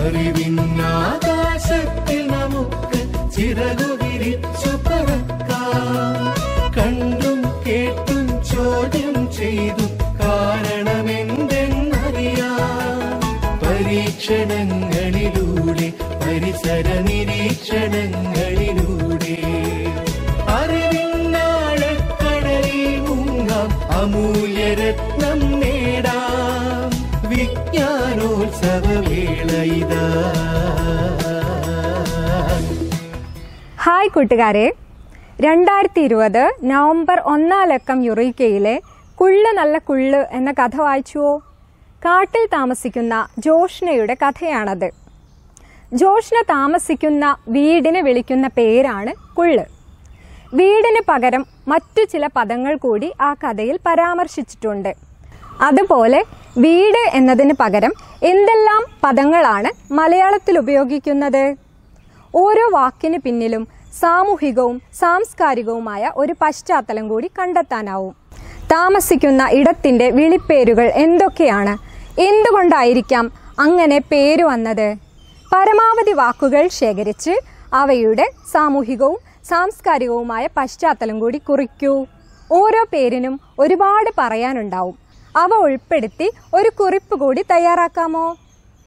അറിവിന്നാകാശത്തിൽ നമുക്ക് ചിറകു വിരിച്ചു പറക്കാം കണ്ടും കേട്ടും ചോദ്യം ചെയ്തു കാരണമെന്തെന്നറിയാം പരീക്ഷണങ്ങളിലൂടെ പരിസര നിരീക്ഷണങ്ങളിലൂടെ അറിവിന്നാഴക്കടലിൽ മുങ്ങാം അമൂല്യരത്നം നേടാം വിജ്ഞാനോത്സവവേള ഇതാ ഹായ് കൂട്ടുകാരെ രണ്ടായിരത്തി ഇരുപത് നവംബർ ഒന്നാം ലക്കം യുറീക്കയിലെ കുള്ള് നല്ല കുള്ള് എന്ന കഥ വായിച്ചുവോ കാട്ടിൽ താമസിക്കുന്ന ജോഷ്നയുടെ കഥയാണത് ജോഷ്ന താമസിക്കുന്ന വീടിന് വിളിക്കുന്ന പേരാണ് കുള്ള് വീടിന് പകരം മറ്റു ചില പദങ്ങൾ കൂടി ആ കഥയിൽ പരാമർശിച്ചിട്ടുണ്ട് അതുപോലെ വീട് എന്നതിന് പകരം എന്തെല്ലാം പദങ്ങളാണ് മലയാളത്തിൽ ഉപയോഗിക്കുന്നത് ഓരോ വാക്കിന് പിന്നിലും സാമൂഹികവും സാംസ്കാരികവുമായ ഒരു പശ്ചാത്തലം കൂടി കണ്ടെത്താനാവും താമസിക്കുന്ന ഇടത്തിന്റെ വിളിപ്പേരുകൾ എന്തൊക്കെയാണ് എന്തുകൊണ്ടായിരിക്കാം അങ്ങനെ പേര് വന്നത് പരമാവധി വാക്കുകൾ ശേഖരിച്ച് അവയുടെ സാമൂഹികവും സാംസ്കാരികവുമായ പശ്ചാത്തലം കൂടി കുറിക്കൂ ഓരോ പേരിനും ഒരുപാട് പറയാനുണ്ടാവും അവ ഉൾപ്പെടുത്തി ഒരു കുറിപ്പ് കൂടി തയ്യാറാക്കാമോ